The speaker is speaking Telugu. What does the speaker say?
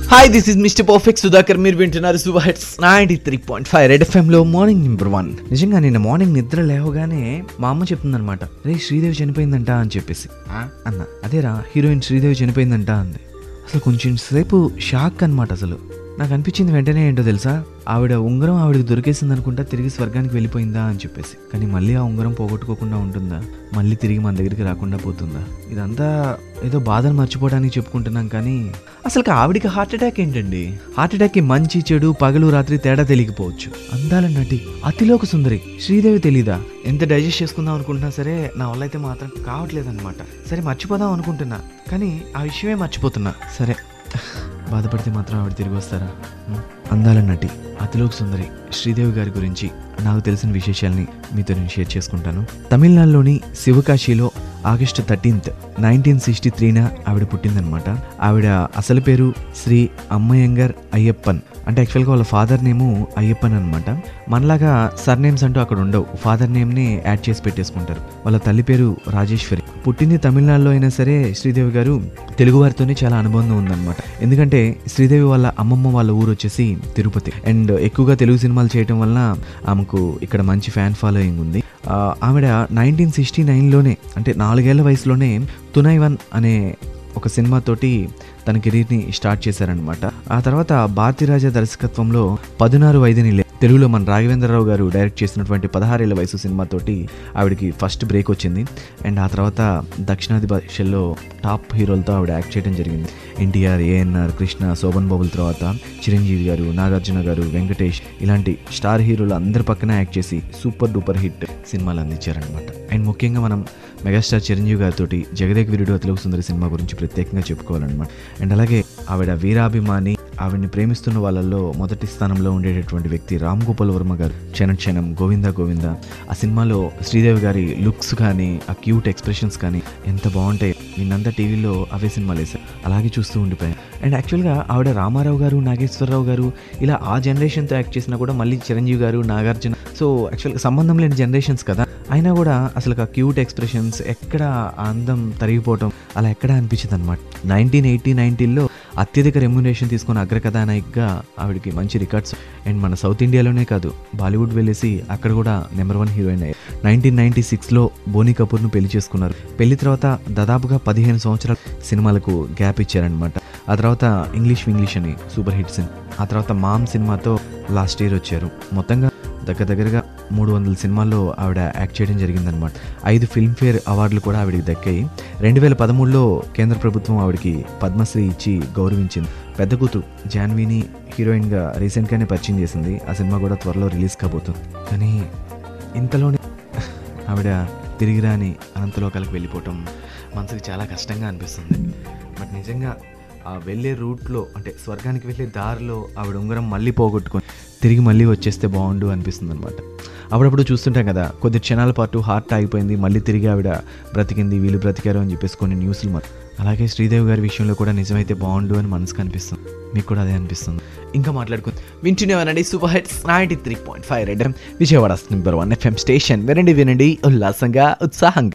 Hi this is mister perfect Sudhakar మీరు వింటున్నారు super hits ninety three point five red FM లో మార్నింగ్ నెంబర్ వన్ నిజంగా నిన్న మార్నింగ్ నిద్ర లేవగానే మా అమ్మ చెప్తుందనమాట రే శ్రీదేవి చనిపోయిందంట అని చెప్పేసి "ఆ?" అన్న అదేరా హీరోయిన్ శ్రీదేవి చనిపోయిందంట అంది అసలు కొంచెం సేపు షాక్ అన్నమాట అసలు నాకు అనిపించింది వెంటనే ఏంటో తెలుసా ఆవిడ ఉంగరం ఆవిడకి దొరికేసింది అనుకుంటా తిరిగి స్వర్గానికి వెళ్ళిపోయిందా అని చెప్పేసి కానీ మళ్ళీ ఆ ఉంగరం పోగొట్టుకోకుండా ఉంటుందా మళ్ళీ తిరిగి మన దగ్గరికి రాకుండా పోతుందా ఇదంతా ఏదో బాధను మర్చిపోవడానికి చెప్పుకుంటున్నాం కానీ అసలు ఆవిడికి హార్ట్ అటాక్ ఏంటండి హార్ట్ అటాక్కి మంచి చెడు పగలు రాత్రి తేడా తెలియకపోవచ్చు అందాల నటి అతిలోక సుందరి శ్రీదేవి తెలీదా ఎంత డైజెస్ట్ చేసుకుందాం అనుకుంటున్నా సరే నా వల్ల అయితే మాత్రం కావట్లేదు అనమాట సరే మర్చిపోదాం అనుకుంటున్నా కానీ ఆ విషయమే మర్చిపోతున్నా సరే బాధపడితే మాత్రం ఆవిడ తిరిగి వస్తారా ఉం? అందాల నటి అతిలోక సుందరి శ్రీదేవి గారి గురించి నాకు తెలిసిన విశేషాలని మీతో నేను షేర్ చేసుకుంటాను తమిళనాడులోని శివకాశిలో ఆగస్టు థర్టీన్త్ నైన్టీన్ సిక్స్టీ త్రీన ఆవిడ పుట్టిందనమాట ఆవిడ అసలు పేరు శ్రీ అమ్మయంగర్ అయ్యప్పన్ అంటే యాక్చువల్గా వాళ్ళ ఫాదర్ నేము అయ్యప్పన్ అనమాట మనలాగా సర్ నేమ్స్ అంటూ అక్కడ ఉండవు ఫాదర్ నేమ్ని యాడ్ చేసి పెట్టేసుకుంటారు వాళ్ళ తల్లి పేరు రాజేశ్వరి పుట్టింది తమిళనాడులో అయినా సరే శ్రీదేవి గారు తెలుగు వారితోనే చాలా అనుబంధం ఉందన్నమాట ఎందుకంటే శ్రీదేవి వాళ్ళ అమ్మమ్మ వాళ్ళ ఊరు వచ్చేసి తిరుపతి అండ్ ఎక్కువగా తెలుగు సినిమాలు చేయటం వలన ఆమెకు ఇక్కడ మంచి ఫ్యాన్ ఫాలోయింగ్ ఉంది ఆ, ఆవిడ నైన్టీన్ సిక్స్టీ నైన్లోనే అంటే నాలుగేళ్ల వయసులోనే తునైవన్ అనే ఒక సినిమాతోటి తన కెరీర్ని స్టార్ట్ చేశారనమాట ఆ తర్వాత భారతీరాజా దర్శకత్వంలో పదునారు ఐదునిలే తెలుగులో మన రాఘవేంద్రరావు గారు డైరెక్ట్ చేసినటువంటి పదహారేళ్ల వయసు సినిమాతోటి ఆవిడకి ఫస్ట్ బ్రేక్ వచ్చింది అండ్ ఆ తర్వాత దక్షిణాది భాషల్లో టాప్ హీరోలతో ఆవిడ యాక్ట్ చేయడం జరిగింది ఎన్టీఆర్ ఏఎన్ఆర్ కృష్ణ శోభన్ బాబుల తర్వాత చిరంజీవి గారు నాగార్జున గారు వెంకటేష్ ఇలాంటి స్టార్ హీరోలు అందరి పక్కన యాక్ట్ చేసి సూపర్ డూపర్ హిట్ సినిమాలు అందించారనమాట అండ్ ముఖ్యంగా మనం మెగాస్టార్ చిరంజీవి గారితో జగదేక్ వీరుడు అతిలోక సుందరి సినిమా గురించి ప్రత్యేకంగా చెప్పుకోవాలన్నమాట అండ్ అలాగే ఆవిడ వీరాభిమాని ఆవిడని ప్రేమిస్తున్న వాళ్ళల్లో మొదటి స్థానంలో ఉండేటటువంటి వ్యక్తి రామ్ గోపాల్ వర్మ గారు క్షణ క్షణం గోవింద గోవింద ఆ సినిమాలో శ్రీదేవి గారి లుక్స్ కానీ ఆ క్యూట్ ఎక్స్ప్రెషన్స్ కానీ ఎంత బాగుంటాయి నిన్నంతా టీవీలో అవే సినిమాలు వేశారు అలాగే చూస్తూ ఉండిపోయాను అండ్ యాక్చువల్గా ఆవిడ రామారావు గారు నాగేశ్వరరావు గారు ఇలా ఆ జనరేషన్తో యాక్ట్ చేసినా కూడా మళ్ళీ చిరంజీవి గారు నాగార్జున సో యాక్చువల్గా సంబంధం లేని జనరేషన్స్ కదా అయినా కూడా అసలు ఆ క్యూట్ ఎక్స్ప్రెషన్స్ ఎక్కడ ఆ అందం తరిగిపోవటం అలా ఎక్కడ అనిపించింది అనమాట నైన్టీన్ ఎయిటీ నైన్టీన్లో అత్యధిక రెమ్యునేషన్ తీసుకున్న అగ్రకథానాయికగా ఆవిడకి మంచి రికార్డ్స్ అండ్ మన సౌత్ ఇండియాలోనే కాదు బాలీవుడ్ వెళ్ళేసి అక్కడ కూడా నెంబర్ వన్ హీరోయిన్ అయ్యారు నైన్టీన్ నైన్టీ సిక్స్లో బోనీ కపూర్ను పెళ్లి చేసుకున్నారు పెళ్లి తర్వాత దాదాపుగా పదిహేను సంవత్సరాల సినిమాలకు గ్యాప్ ఇచ్చారనమాట ఆ తర్వాత ఇంగ్లీష్ ఇంగ్లీష్ అని సూపర్ హిట్ సినిమా ఆ తర్వాత మామ్ సినిమాతో లాస్ట్ ఇయర్ వచ్చారు మొత్తంగా దగ్గర దగ్గరగా మూడు వందల సినిమాల్లో ఆవిడ యాక్ట్ చేయడం జరిగిందనమాట ఐదు ఫిల్మ్ఫేర్ అవార్డులు కూడా ఆవిడకి దక్కాయి రెండు వేల పదమూడులో కేంద్ర ప్రభుత్వం ఆవిడకి పద్మశ్రీ ఇచ్చి గౌరవించింది పెద్ద కూతురు జాన్వీని హీరోయిన్గా రీసెంట్గానే పరిచయం చేసింది ఆ సినిమా కూడా త్వరలో రిలీజ్ కాబోతుంది కానీ ఇంతలోనే ఆవిడ తిరిగి రాని అనంతలోకాలకు వెళ్ళిపోవటం మనసుకి చాలా కష్టంగా అనిపిస్తుంది బట్ నిజంగా ఆ వెళ్ళే రూట్లో అంటే స్వర్గానికి వెళ్ళే దారిలో ఆవిడ ఉంగరం మళ్ళీ పోగొట్టుకొని తిరిగి మళ్ళీ వచ్చేస్తే బాగుండు అనిపిస్తుంది అనమాట అప్పుడప్పుడు చూస్తుంటాం కదా కొద్ది క్షణాల పాటు హార్ట్ ఆగిపోయింది మళ్ళీ తిరిగి ఆవిడ బ్రతికింది వీళ్ళు బ్రతికారు అని చెప్పేసి కొన్ని న్యూస్లు మరి అలాగే శ్రీదేవి గారి విషయంలో కూడా నిజమైతే బాగుండు అని మనసుకు అనిపిస్తుంది మీకు కూడా అదే అనిపిస్తుంది ఇంకా మాట్లాడుకుంది వింటూనేవనండి super hits ninety three point five red Vijayawada number one FM station వినండి వినండి ఉల్లాసంగా ఉత్సాహంగా